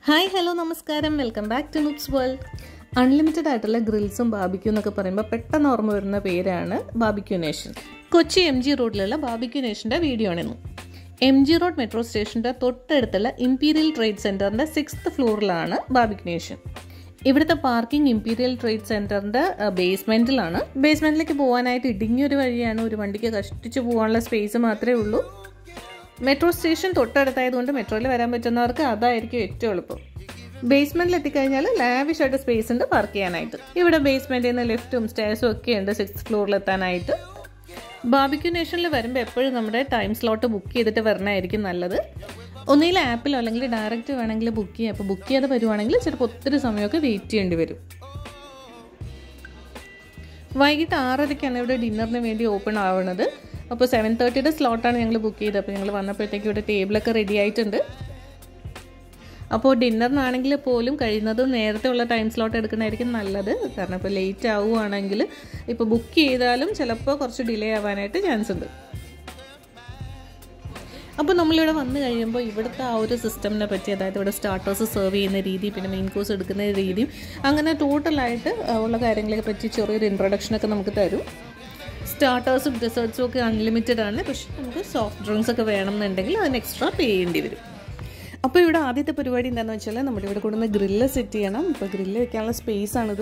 hi hello നമസ്കാരം welcome back to നുപ്സ് world unlimited ആയിട്ടുള്ള ഗ്രിൽസും ബാബിക്യൂ എന്നൊക്കെ പറയുമ്പോൾ പെട്ടെന്ന് ഓർമ്മ വരുന്ന പേരാണ് barbecue nation Kochi M G റോഡിലുള്ള ബാബിക്യൂ നേഷൻ്റെ വീഡിയോ ആണിന്ന് എം ജി റോഡ് മെട്രോ സ്റ്റേഷൻ്റെ തൊട്ടടുത്തുള്ള ഇമ്പീരിയൽ ട്രേഡ് സെൻറ്ററിൻ്റെ സിക്സ്ത് ഫ്ലോറിലാണ് ബാബിക്യൂ നേഷൻ ഇവിടുത്തെ പാർക്കിംഗ് ഇമ്പീരിയൽ ട്രേഡ് സെൻറ്ററിൻ്റെ ബേസ്മെൻറ്റിലാണ് ബേസ്മെൻറ്റിലേക്ക് പോകാനായിട്ട് ഇടുങ്ങിയൊരു വഴിയാണ് ഒരു വണ്ടിക്ക് കഷ്ടിച്ച് പോകാനുള്ള സ്പേസ് മാത്രമേ ഉള്ളൂ മെട്രോ സ്റ്റേഷൻ തൊട്ടടുത്തായതുകൊണ്ട് മെട്രോയിൽ വരാൻ പറ്റുന്നവർക്ക് അതായിരിക്കും ഏറ്റവും എളുപ്പം ബേസ്മെന്റിൽ എത്തിക്കഴിഞ്ഞാൽ ലാവിഷ് ആയിട്ട് സ്പേസ് ഉണ്ട് പാർക്ക് ചെയ്യാനായിട്ട് ഇവിടെ ബേസ്മെന്റിൽ നിന്ന് ലിഫ്റ്റും സ്റ്റേഴ്സും ഒക്കെ ഉണ്ട് സിക്സ് ഫ്ലോറിൽ എത്താനായിട്ട് ബാബിക്യൂ നേഷനിൽ വരുമ്പോൾ എപ്പോഴും നമ്മുടെ ടൈം സ്ലോട്ട് ബുക്ക് ചെയ്തിട്ട് വരണമായിരിക്കും നല്ലത് ഒന്നുകിൽ ആപ്പിലോ അല്ലെങ്കിൽ ഡയറക്റ്റ് വേണമെങ്കിൽ ബുക്ക് ചെയ്യാം അപ്പോൾ ബുക്ക് ചെയ്ത് വരുവാണെങ്കിൽ ചിലപ്പോൾ ഒത്തിരി സമയമൊക്കെ വെയിറ്റ് ചെയ്യേണ്ടി വരും വൈകിട്ട് ആറരയ്ക്കാണ് ഇവിടെ ഡിന്നറിന് വേണ്ടി ഓപ്പൺ ആവുന്നത് അപ്പോൾ സെവൻ തേർട്ടിയുടെ സ്ലോട്ടാണ് ഞങ്ങൾ ബുക്ക് ചെയ്തത് അപ്പോൾ ഞങ്ങൾ വന്നപ്പോഴത്തേക്ക് ഇവിടെ ടേബിളൊക്കെ റെഡി ആയിട്ടുണ്ട് അപ്പോൾ ഡിന്നറിനാണെങ്കിൽ പോലും കഴിയുന്നതും നേരത്തെ ഉള്ള ടൈം സ്ലോട്ട് എടുക്കുന്നതായിരിക്കും നല്ലത് കാരണം ഇപ്പോൾ ലേറ്റ് ആവുകയാണെങ്കിൽ ഇപ്പോൾ ബുക്ക് ചെയ്താലും ചിലപ്പോൾ കുറച്ച് ഡിലേ ആവാനായിട്ട് ചാൻസ് ഉണ്ട് അപ്പോൾ നമ്മളിവിടെ വന്നു കഴിയുമ്പോൾ ഇവിടുത്തെ ആ ഒരു സിസ്റ്റമിനെ പറ്റി അതായത് ഇവിടെ സ്റ്റാർട്ടേഴ്സ് സെർവ് ചെയ്യുന്ന രീതി പിന്നെ മെയിൻ കോഴ്സ് എടുക്കുന്ന രീതിയും അങ്ങനെ ടോട്ടലായിട്ട് ഉള്ള കാര്യങ്ങളെ പറ്റി ചെറിയൊരു ഇൻട്രൊഡക്ഷനൊക്കെ നമുക്ക് തരും സ്റ്റാർട്ടേഴ്സും ഡെസേർട്സും ഒക്കെ അൺലിമിറ്റഡ് ആണ് പക്ഷെ നമുക്ക് സോഫ്റ്റ് ഡ്രിങ്ക്സ് ഒക്കെ വേണമെന്നുണ്ടെങ്കിൽ അതിന് എക്സ്ട്രാ പേ ചെയ്യേണ്ടി വരും അപ്പോൾ ഇവിടെ ആദ്യത്തെ പരിപാടി എന്താണെന്ന് വെച്ചാൽ നമ്മുടെ ഇവിടെ കൊണ്ടുവന്ന് ഗ്രില്ല് സെറ്റ് ചെയ്യണം ഇപ്പോൾ ഗ്രില്ല് വെക്കാനുള്ള സ്പേസ് ആണിത്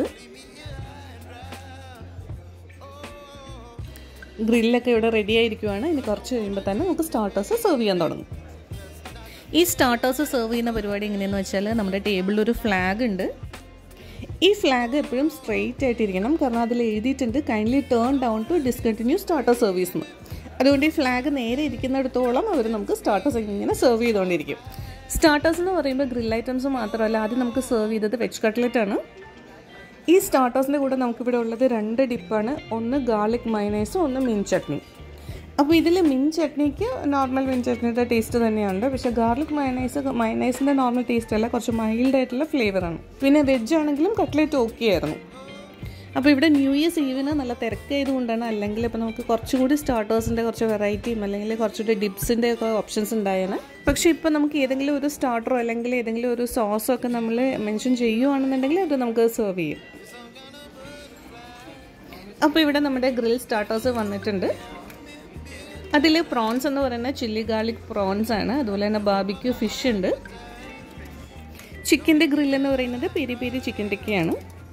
ഗ്രില്ലൊക്കെ ഇവിടെ റെഡി ആയിരിക്കുവാണ് ഇനി കുറച്ച് കഴിയുമ്പോൾ തന്നെ നമുക്ക് സ്റ്റാർട്ടേഴ്സ് സെർവ് ചെയ്യാൻ തുടങ്ങും ഈ സ്റ്റാർട്ടേഴ്സ് സെർവ് ചെയ്യുന്ന പരിപാടി എങ്ങനെയെന്ന് വെച്ചാൽ നമ്മുടെ ടേബിളിൽ ഒരു ഫ്ലാഗ് ഉണ്ട് ഈ ഫ്ലാഗ് എപ്പോഴും സ്ട്രെയിറ്റ് ആയിട്ടിരിക്കണം കാരണം അതിൽ എഴുതിയിട്ടുണ്ട് kindly turn down to discontinue starter service എന്ന് അതുകൊണ്ട് ഈ ഫ്ലാഗ് നേരെ ഇരിക്കുന്നിടത്തോളം അവർ നമുക്ക് സ്റ്റാർട്ടേഴ്സ് ഇങ്ങനെ സെർവ് ചെയ്തുകൊണ്ടിരിക്കും സ്റ്റാർട്ടേഴ്സ് എന്ന് പറയുമ്പോൾ ഗ്രിൽ ഐറ്റംസ് മാത്രമല്ല ആദ്യം നമുക്ക് സെർവ് ചെയ്തത് വെജ് കട്ട്ലറ്റ് ആണ് ഈ സ്റ്റാർട്ടേഴ്സിൻ്റെ കൂടെ നമുക്കിവിടെ ഉള്ളത് രണ്ട് ഡിപ്പാണ് ഒന്ന് ഗാർലിക് മൈനൈസും ഒന്ന് മിൻ ചട്നി അപ്പോൾ ഇതിൽ മിൻ ചട്നിക്ക് നോർമൽ മിൻ ചട്നിയുടെ ടേസ്റ്റ് തന്നെയുണ്ട് പക്ഷേ ഗാർലിക് മയനൈസ് മയനൈസിൻ്റെ നോർമൽ ടേസ്റ്റ് അല്ല കുറച്ച് മൈൽഡ് ആയിട്ടുള്ള ഫ്ലേവറാണ് പിന്നെ വെജ് ആണെങ്കിലും കട്ട്ലേറ്റ് ഓക്കെ ആയിരുന്നു അപ്പോൾ ഇവിടെ ന്യൂ ഇയേഴ്സ് ഈവിന് നല്ല തിരക്കായതുകൊണ്ടാണ് അല്ലെങ്കിൽ ഇപ്പോൾ നമുക്ക് കുറച്ചുകൂടി സ്റ്റാർട്ടേഴ്സിൻ്റെ കുറച്ച് വെറൈറ്റിയും അല്ലെങ്കിൽ കുറച്ചുകൂടി ഡിപ്സിൻ്റെ ഒക്കെ ഓപ്ഷൻസ് ഉണ്ടായേനെ പക്ഷേ ഇപ്പോൾ നമുക്ക് ഏതെങ്കിലും ഒരു സ്റ്റാർട്ടറോ അല്ലെങ്കിൽ ഏതെങ്കിലും ഒരു സോസോ ഒക്കെ നമ്മൾ മെൻഷൻ ചെയ്യുവാണെന്നുണ്ടെങ്കിൽ അത് നമുക്ക് സെർവ് ചെയ്യും അപ്പോൾ ഇവിടെ നമ്മുടെ ഗ്രിൽ സ്റ്റാർട്ടേഴ്സ് വന്നിട്ടുണ്ട് അതിൽ പ്രോൺസ് എന്ന് പറയുന്നത് ചില്ലി ഗാർലിക് പ്രോൺസ് ആണ് അതുപോലെ തന്നെ ബാബിക്യൂ ഫിഷ് ഉണ്ട് ചിക്കൻ്റെ ഗ്രിൽ എന്ന് പറയുന്നത് പെരി പെരി ചിക്കൻ ടിക്കയാണ്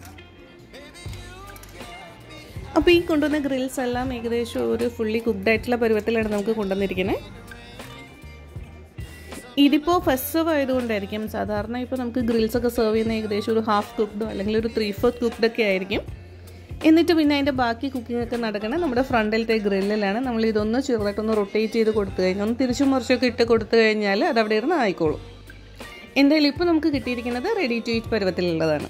അപ്പോൾ ഈ കൊണ്ടുവന്ന ഗ്രിൽസ് എല്ലാം ഏകദേശം ഒരു ഫുള്ളി കുക്ക്ഡ് ആയിട്ടുള്ള പരുവത്തിലാണ് നമുക്ക് കൊണ്ടുവന്നിരിക്കുന്നത് ഇതിപ്പോൾ ഫസ്റ്റ് സെർവ് ആയതുകൊണ്ടായിരിക്കും സാധാരണ ഇപ്പോൾ നമുക്ക് ഗ്രിൽസ് ഒക്കെ സെർവ് ചെയ്യുന്ന ഏകദേശം ഒരു ഹാഫ് കുക്ക്ഡോ അല്ലെങ്കിൽ ഒരു ത്രീ ഫോർത്ത് കുക്ക്ഡ് ഒക്കെ ആയിരിക്കും എന്നിട്ട് പിന്നെ അതിൻ്റെ ബാക്കി കുക്കിംഗ് ഒക്കെ നടക്കണം നമ്മുടെ ഫ്രണ്ടിലത്തെ ഗ്രില്ലിലാണ് നമ്മൾ ഇതൊന്ന് ചെറുതായിട്ടൊന്ന് റൊട്ടേറ്റ് ചെയ്ത് കൊടുത്തു കഴിഞ്ഞാൽ ഒന്ന് തിരിച്ചും മറിച്ചൊക്കെ ഇട്ട് കൊടുത്തു കഴിഞ്ഞാൽ അത് അവിടെ ഇരുന്ന് ആയിക്കോളും എന്തായാലും ഇപ്പോൾ നമുക്ക് കിട്ടിയിരിക്കുന്നത് റെഡി ടു ഈറ്റ് പരുവത്തിലുള്ളതാണ്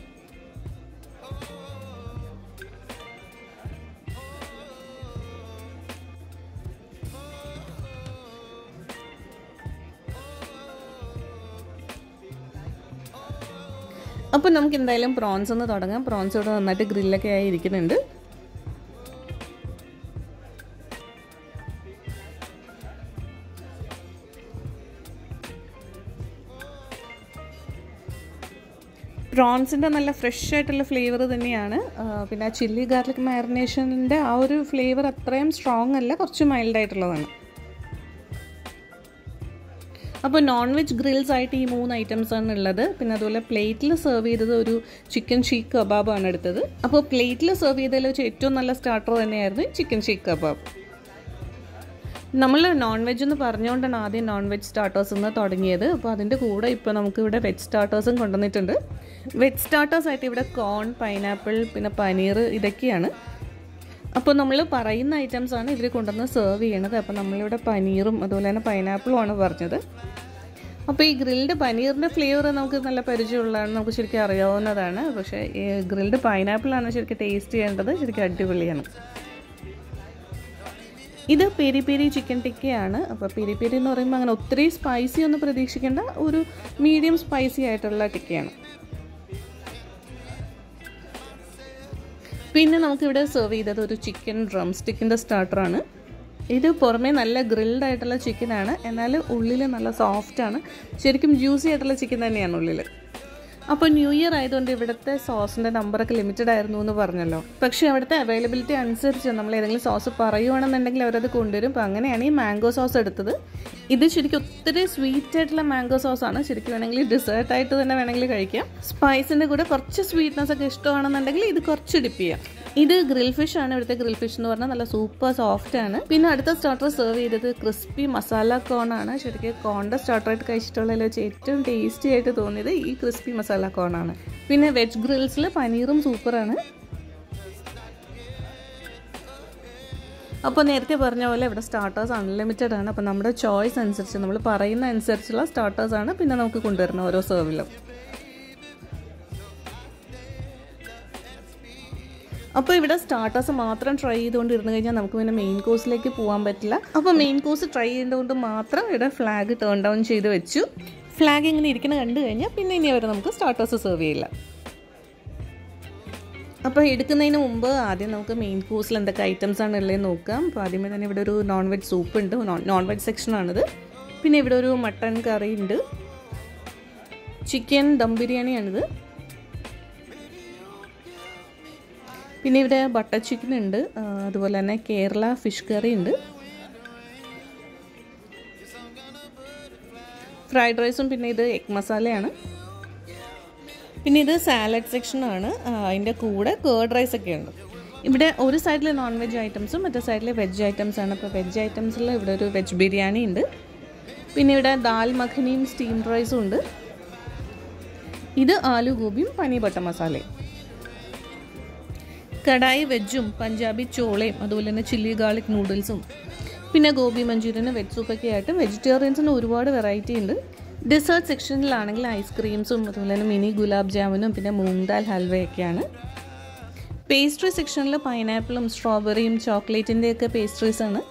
അപ്പോൾ നമുക്ക് എന്തായാലും പ്രോൺസ് ഒന്ന് തുടങ്ങാം പ്രോൺസ് ഇവിടെ നന്നായിട്ട് ഗ്രില്ലൊക്കെ ആയി ഇരിക്കുന്നുണ്ട് പ്രോൺസിൻ്റെ നല്ല ഫ്രഷ് ആയിട്ടുള്ള ഫ്ലേവർ തന്നെയാണ് പിന്നെ ആ ചില്ലി ഗാർലിക് മാരിനേഷൻ്റെ ആ ഒരു ഫ്ലേവർ അത്രയും സ്ട്രോങ് അല്ല കുറച്ച് മൈൽഡ് ആയിട്ടുള്ളതാണ് അപ്പോൾ നോൺ വെജ് ഗ്രിൽസ് ആയിട്ട് ഈ മൂന്ന് ഐറ്റംസ് ആണ് ഉള്ളത് പിന്നെ അതുപോലെ പ്ലേറ്റിൽ സെർവ് ചെയ്തത് ഒരു ചിക്കൻ ഷീക്ക് കബാബാണ് എടുത്തത് അപ്പോൾ പ്ലേറ്റിൽ സെർവ് ചെയ്തതിൽ വെച്ച് ഏറ്റവും നല്ല സ്റ്റാർട്ടർ തന്നെയായിരുന്നു ചിക്കൻ ഷീക്ക് കബാബ് നമ്മൾ നോൺ വെജ് എന്ന് പറഞ്ഞുകൊണ്ടാണ് ആദ്യം നോൺ വെജ് സ്റ്റാർട്ടേഴ്സ് എന്ന് തുടങ്ങിയത് അപ്പോൾ അതിൻ്റെ കൂടെ ഇപ്പോൾ നമുക്ക് ഇവിടെ വെജ് സ്റ്റാർട്ടേഴ്സും കൊണ്ടുവന്നിട്ടുണ്ട് വെജ് സ്റ്റാർട്ടേഴ്സ് ആയിട്ട് ഇവിടെ കോൺ പൈനാപ്പിൾ പിന്നെ പനീർ ഇതൊക്കെയാണ് അപ്പോൾ നമ്മൾ പറയുന്ന ഐറ്റംസ് ആണ് ഇവർ കൊണ്ടുവന്ന് സെർവ് ചെയ്യണത് അപ്പോൾ നമ്മളിവിടെ പനീറും അതുപോലെ തന്നെ പൈനാപ്പിളും ആണ് പറഞ്ഞത് അപ്പോൾ ഈ ഗ്രിൽഡ് പനീറിൻ്റെ ഫ്ലേവർ നമുക്ക് നല്ല പരിചയമുള്ളതാണ് നമുക്ക് ശരിക്കും അറിയാവുന്നതാണ് പക്ഷേ ഈ ഗ്രിൽഡ് പൈനാപ്പിളാണ് ശരിക്കും ടേസ്റ്റ് ചെയ്യേണ്ടത് ശരിക്കും അടിപൊളിയാണ് ഇത് പെരി പെരി ചിക്കൻ ടിക്കയാണ് അപ്പോൾ പെരി പെരി എന്ന് പറയുമ്പോൾ അങ്ങനെ ഒത്തിരി സ്പൈസി ഒന്നും പ്രതീക്ഷിക്കേണ്ട ഒരു മീഡിയം സ്പൈസി ആയിട്ടുള്ള ടിക്കയാണ് പിന്നെ നമുക്കിവിടെ സെർവ് ചെയ്തത് ഒരു ചിക്കൻ ഡ്രം സ്റ്റിക്കിൻ്റെ സ്റ്റാർട്ടറാണ് ഇത് പുറമേ നല്ല ഗ്രിൽഡ് ആയിട്ടുള്ള ചിക്കനാണ് എന്നാൽ ഉള്ളിൽ നല്ല സോഫ്റ്റാണ് ശരിക്കും ജ്യൂസി ആയിട്ടുള്ള ചിക്കൻ തന്നെയാണ് ഉള്ളിൽ അപ്പോൾ ന്യൂ ഇയർ ആയതുകൊണ്ട് ഇവിടുത്തെ സോസിൻ്റെ നമ്പറൊക്കെ ലിമിറ്റഡ് ആയിരുന്നു എന്ന് പറഞ്ഞല്ലോ പക്ഷേ അവിടുത്തെ അവൈലബിലിറ്റി അനുസരിച്ച് നമ്മൾ ഏതെങ്കിലും സോസ് പറയുവാണെന്നുണ്ടെങ്കിൽ അവരത് കൊണ്ടുവരും അപ്പോൾ അങ്ങനെയാണ് ഈ മാംഗോ സോസ് എടുത്തത് ഇത് ശരിക്കും ഒത്തിരി സ്വീറ്റ് ആയിട്ടുള്ള മാംഗോ സോസാണ് ശരിക്കും വേണമെങ്കിൽ ഡെസേർട്ട് ആയിട്ട് തന്നെ വേണമെങ്കിൽ കഴിക്കാം സ്പൈസിൻ്റെ കൂടെ കുറച്ച് സ്വീറ്റ്നെസ് ഒക്കെ ഇഷ്ടമാണെന്നുണ്ടെങ്കിൽ ഇത് കുറച്ച് ഡിപ്പ് ചെയ്യാം ഇത് ഗ്രിൽ ഫിഷ് ആണ് ഇവിടുത്തെ ഗ്രിൽ ഫിഷ് എന്ന് പറഞ്ഞാൽ നല്ല സൂപ്പർ സോഫ്റ്റ് ആണ് പിന്നെ അടുത്ത സ്റ്റാർട്ടർ സെർവ് ചെയ്തത് ക്രിസ്പി മസാല കോൺ ആണ് ശരിക്കും കോണിൻ്റെ സ്റ്റാർട്ടറായിട്ട് കഴിച്ചിട്ടുള്ളതിൽ വെച്ച് ഏറ്റവും ടേസ്റ്റി ആയിട്ട് തോന്നിയത് ഈ ക്രിസ്പി മസാല കോൺ ആണ് പിന്നെ വെജ് ഗ്രിൽസിൽ പനീറും സൂപ്പറാണ് അപ്പോൾ നേരത്തെ പറഞ്ഞ പോലെ ഇവിടെ സ്റ്റാർട്ടേഴ്സ് അൺലിമിറ്റഡ് ആണ് അപ്പോൾ നമ്മുടെ ചോയ്സ് അനുസരിച്ച് നമ്മൾ പറയുന്ന അനുസരിച്ചുള്ള സ്റ്റാർട്ടേഴ്സ് ആണ് പിന്നെ നമുക്ക് കൊണ്ടുവരണം ഓരോ സെർവിലും അപ്പോൾ ഇവിടെ സ്റ്റാർട്ടേഴ്സ് മാത്രം ട്രൈ ചെയ്തുകൊണ്ടിരുന്ന് കഴിഞ്ഞാൽ നമുക്ക് പിന്നെ മെയിൻ കോഴ്സിലേക്ക് പോകാൻ പറ്റില്ല അപ്പോൾ മെയിൻ കോഴ്സ് ട്രൈ ചെയ്തുകൊണ്ട് മാത്രം ഇവിടെ ഫ്ലാഗ് ടേൺ ഡൗൺ ചെയ്ത് വെച്ചു ഫ്ലാഗ് ഇങ്ങനെ ഇരിക്കുന്ന കണ്ടു കഴിഞ്ഞാൽ പിന്നെ ഇനി അവർ നമുക്ക് സ്റ്റാർട്ടേഴ്സ് സെർവ് ചെയ്യില്ല അപ്പോൾ എടുക്കുന്നതിന് മുമ്പ് ആദ്യം നമുക്ക് മെയിൻ കോഴ്സിൽ എന്തൊക്കെ ഐറ്റംസ് ആണ് ഉള്ളതെന്ന് നോക്കാം അപ്പോൾ ആദ്യമേ തന്നെ ഇവിടെ ഒരു നോൺ വെജ് സൂപ്പ് ഉണ്ട് നോൺ വെജ് സെക്ഷനാണിത് പിന്നെ ഇവിടെ ഒരു മട്ടൺ കറി ഉണ്ട് ചിക്കൻ ദം ബിരിയാണിയാണിത് പിന്നെ ഇവിടെ ബട്ടർ ചിക്കൻ ഉണ്ട് അതുപോലെ തന്നെ കേരള ഫിഷ് കറി ഉണ്ട് ഫ്രൈഡ് റൈസും പിന്നെ ഇത് എഗ് മസാലയാണ് പിന്നെ ഇത് സാലഡ് സെക്ഷനാണ് അതിൻ്റെ കൂടെ കേർഡ് റൈസ് ഒക്കെ ഉണ്ട് ഇവിടെ ഒരു സൈഡിൽ നോൺ വെജ് ഐറ്റംസും മറ്റേ സൈഡിൽ വെജ് ഐറ്റംസ് ആണ് അപ്പോൾ വെജ് ഐറ്റംസിൽ ഇവിടെ ഒരു വെജ് ബിരിയാണി ഉണ്ട് പിന്നെ ഇവിടെ ദാൽ മഖനിയും സ്റ്റീം റൈസും ഉണ്ട് ഇത് ആലു ഗോപിയും പനി ബട്ടർ മസാലയും കടായി വെജും പഞ്ചാബി ചോളയും അതുപോലെ തന്നെ ചില്ലി ഗാർലിക് നൂഡിൽസും പിന്നെ ഗോബി മഞ്ചൂരിയന് വെജ് സൂപ്പൊക്കെ ആയിട്ട് വെജിറ്റേറിയൻസിന് ഒരുപാട് വെറൈറ്റി ഉണ്ട് ഡെസേർട്ട് സെക്ഷനിലാണെങ്കിൽ ഐസ്ക്രീംസും അതുപോലെ തന്നെ മിനി ഗുലാബ് ജാമുനും പിന്നെ മൂങ് ദാൽ ഹൽവയൊക്കെയാണ് പേസ്ട്രി സെക്ഷനിൽ പൈനാപ്പിളും സ്ട്രോബെറിയും ചോക്ലേറ്റിൻ്റെയൊക്കെ പേസ്ട്രീസ് ആണ്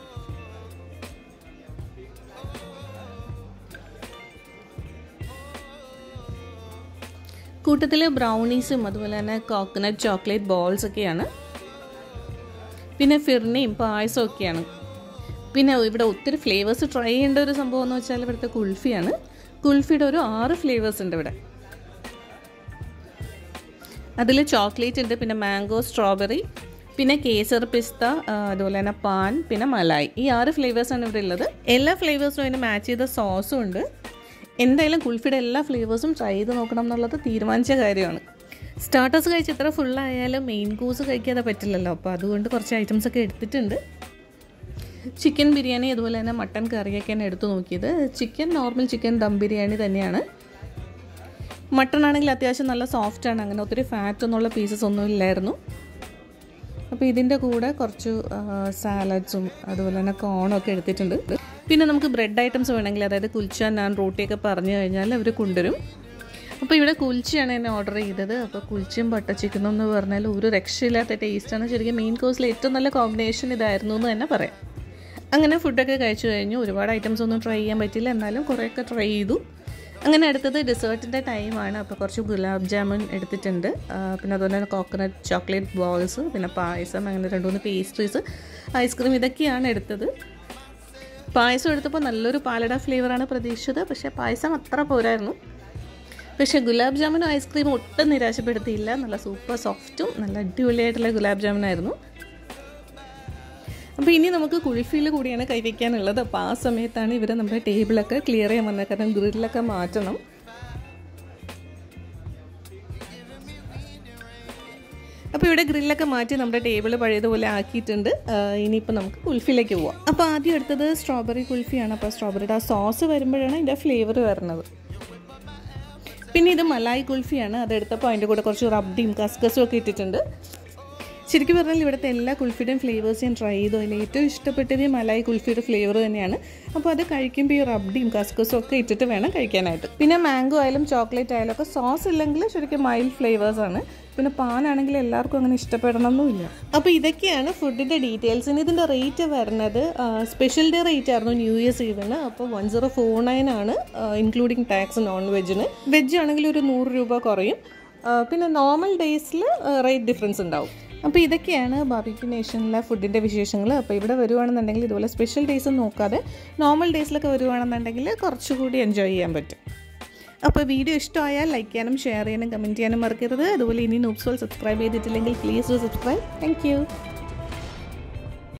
കൂട്ടത്തിൽ ബ്രൗണീസും അതുപോലെ തന്നെ കോക്കനട്ട് ചോക്ലേറ്റ് ബോൾസ് ഒക്കെയാണ് പിന്നെ ഫിർണിയും പായസവും ഒക്കെയാണ് പിന്നെ ഇവിടെ ഒത്തിരി ഫ്ലേവേഴ്സ് ട്രൈ ചെയ്യേണ്ട ഒരു സംഭവം എന്ന് വെച്ചാൽ ഇവിടുത്തെ കുൾഫിയാണ് കുൾഫിയുടെ ഒരു ആറ് ഫ്ലേവേഴ്സ് ഉണ്ട് ഇവിടെ അതിൽ ചോക്ലേറ്റ് ഉണ്ട് പിന്നെ മാംഗോ സ്ട്രോബെറി പിന്നെ കേസർ പിസ്ത അതുപോലെ തന്നെ പാൻ പിന്നെ മലായി ഈ ആറ് ഫ്ലേവേഴ്സാണ് ഇവിടെ ഉള്ളത് എല്ലാ ഫ്ലേവേഴ്സും അതിന് മാച്ച് ചെയ്ത സോസും ഉണ്ട് എന്തായാലും കുൾഫിയുടെ എല്ലാ ഫ്ലേവേഴ്സും ട്രൈ ചെയ്ത് നോക്കണം എന്നുള്ളത് തീരുമാനിച്ച കാര്യമാണ് സ്റ്റാർട്ടേഴ്സ് കഴിച്ച് എത്ര ഫുള്ളായാലും മെയിൻ കോഴ്സ് കഴിക്കാതെ പറ്റില്ലല്ലോ അപ്പോൾ അതുകൊണ്ട് കുറച്ച് ഐറ്റംസ് ഒക്കെ എടുത്തിട്ടുണ്ട് ചിക്കൻ ബിരിയാണി അതുപോലെ തന്നെ മട്ടൻ കറിയൊക്കെയാണ് എടുത്തു നോക്കിയത് chicken normal chicken dum biryani തന്നെയാണ് മട്ടൺ ആണെങ്കിൽ അത്യാവശ്യം നല്ല സോഫ്റ്റ് ആണ് അങ്ങനെ ഒത്തിരി ഫാറ്റ് ഒന്നുള്ള പീസസ് ഒന്നും ഇല്ലായിരുന്നു അപ്പോൾ ഇതിൻ്റെ കൂടെ കുറച്ച് സാലഡ്സും അതുപോലെ തന്നെ കോണും ഒക്കെ എടുത്തിട്ടുണ്ട് പിന്നെ നമുക്ക് ബ്രെഡ് ഐറ്റംസ് വേണമെങ്കിൽ അതായത് കുൽച്ച നാൻ റോട്ടിയൊക്കെ പറഞ്ഞു കഴിഞ്ഞാൽ അവർ കൊണ്ടുവരും അപ്പോൾ ഇവിടെ കുൽച്ചയാണ് എന്നെ ഓർഡർ ചെയ്തത് അപ്പോൾ കുൽച്ചയും ബട്ടർ ചിക്കനും എന്ന് പറഞ്ഞാൽ ഒരു രക്ഷയില്ലാത്ത ടേസ്റ്റാണ് ശരിക്കും മെയിൻ കോഴ്സിൽ ഏറ്റവും നല്ല കോമ്പിനേഷൻ ഇതായിരുന്നു എന്ന് തന്നെ പറയാം അങ്ങനെ ഫുഡൊക്കെ കഴിച്ചു കഴിഞ്ഞു ഒരുപാട് ഐറ്റംസ് ഒന്നും ട്രൈ ചെയ്യാൻ പറ്റില്ല എന്നാലും കുറേയൊക്കെ ട്രൈ ചെയ്തു അങ്ങനെ അടുത്തത് ഡെസേർട്ടിൻ്റെ ടൈമാണ് അപ്പോൾ കുറച്ച് ഗുലാബ് ജാമുൻ എടുത്തിട്ടുണ്ട് പിന്നെ അതുപോലെ തന്നെ കോക്കനട്ട് ചോക്ലേറ്റ് ബോൾസ് പിന്നെ പായസം അങ്ങനെ രണ്ട് മൂന്ന് പേസ്ട്രീസ് ഐസ്ക്രീം ഇതൊക്കെയാണ് എടുത്തത് പായസം എടുത്തപ്പോൾ നല്ലൊരു പാലട ഫ്ലേവറാണ് പ്രതീക്ഷിച്ചത് പക്ഷേ പായസം അത്ര പോരായിരുന്നു പക്ഷേ ഗുലാബ് ജാമുനും ഐസ്ക്രീമും ഒട്ടും നിരാശപ്പെടുത്തിയില്ല നല്ല സൂപ്പർ സോഫ്റ്റും നല്ല അടിപൊളിയായിട്ടുള്ള ഗുലാബ് ജാമുനായിരുന്നു അപ്പോൾ ഇനി നമുക്ക് കുഴിഫിയിൽ കൂടിയാണ് കൈവയ്ക്കാനുള്ളത് അപ്പോൾ ആ സമയത്താണ് ഇവർ നമ്മുടെ ടേബിളൊക്കെ ക്ലിയർ ചെയ്യാൻ വന്നത് കാരണം ഗ്രില്ലൊക്കെ മാറ്റണം അപ്പോൾ ഇവിടെ ഗ്രില്ലൊക്കെ മാറ്റി നമ്മുടെ ടേബിൾ പഴയതുപോലെ ആക്കിയിട്ടുണ്ട് ഇനിയിപ്പോൾ നമുക്ക് കുൽഫിയിലേക്ക് പോവാം അപ്പോൾ ആദ്യം എടുത്തത് സ്ട്രോബെറി കുൽഫിയാണ് അപ്പോൾ സ്ട്രോബെറിയുടെ ആ സോസ് വരുമ്പോഴാണ് അതിൻ്റെ ഫ്ലേവർ വരുന്നത് പിന്നെ ഇത് മലായി കുൽഫിയാണ് അതെടുത്തപ്പോൾ അതിൻ്റെ കൂടെ കുറച്ച് റബ്ഡിയും കസ്കസും ഒക്കെ ഇട്ടിട്ടുണ്ട് ശരിക്കും പറഞ്ഞാൽ ഇവിടുത്തെ എല്ലാ കുൽഫിയുടെയും ഫ്ലേവേഴ്സ് ഞാൻ ട്രൈ ചെയ്തു അതിൽ ഏറ്റവും ഇഷ്ടപ്പെട്ടത് ഈ മലായി കുൽഫിയുടെ ഫ്ലേവർ തന്നെയാണ് അപ്പോൾ അത് കഴിക്കുമ്പോൾ ഈ റബ്ഡിയും കസ്കസും ഒക്കെ ഇട്ടിട്ട് വേണം കഴിക്കാനായിട്ട് പിന്നെ മാംഗോ ആയാലും ചോക്ലേറ്റ് ആയാലും ഒക്കെ സോസ് ഇല്ലെങ്കിൽ ശരിക്കും മൈൽഡ് ഫ്ലേവേഴ്സ് ആണ് പിന്നെ പാനാണെങ്കിൽ എല്ലാവർക്കും അങ്ങനെ ഇഷ്ടപ്പെടണമെന്നില്ല അപ്പോൾ ഇതൊക്കെയാണ് ഫുഡിൻ്റെ ഡീറ്റെയിൽസ് ഇനി ഇതിൻ്റെ റേറ്റ് വരുന്നത് സ്പെഷ്യൽ ഡേ റേറ്റ് ആയിരുന്നു ന്യൂ ഇയേഴ്സ് ഈവന് അപ്പോൾ വൺ സീറോ ഫോർ നയൻ ആണ് ഇൻക്ലൂഡിങ് ടാക്സ് നോൺ വെജിന് വെജ് ആണെങ്കിൽ ഒരു നൂറ് രൂപ കുറയും പിന്നെ നോർമൽ ഡേയ്സിൽ റേറ്റ് ഡിഫറൻസ് ഉണ്ടാവും അപ്പോൾ ഇതൊക്കെയാണ് ബാർബിക്യൂ നേഷനിലെ ഫുഡിൻ്റെ വിശേഷങ്ങൾ അപ്പോൾ ഇവിടെ വരുവാണെന്നുണ്ടെങ്കിൽ ഇതുപോലെ സ്പെഷ്യൽ ഡേയ്സ് നോക്കാതെ നോർമൽ ഡേയ്സിലൊക്കെ വരുവാണെന്നുണ്ടെങ്കിൽ കുറച്ചുകൂടി എൻജോയ് ചെയ്യാൻ പറ്റും അപ്പോൾ വീഡിയോ ഇഷ്ടമായാൽ ലൈക്ക് ചെയ്യാനും ഷെയർ ചെയ്യാനും കമൻറ്റ് ചെയ്യാനും മറക്കരുത് അതുപോലെ ഇനി നൂപ്സോൾ സബ്സ്ക്രൈബ് ചെയ്തിട്ടില്ലെങ്കിൽ പ്ലീസ് ഡു സബ്സ്ക്രൈബ് താങ്ക്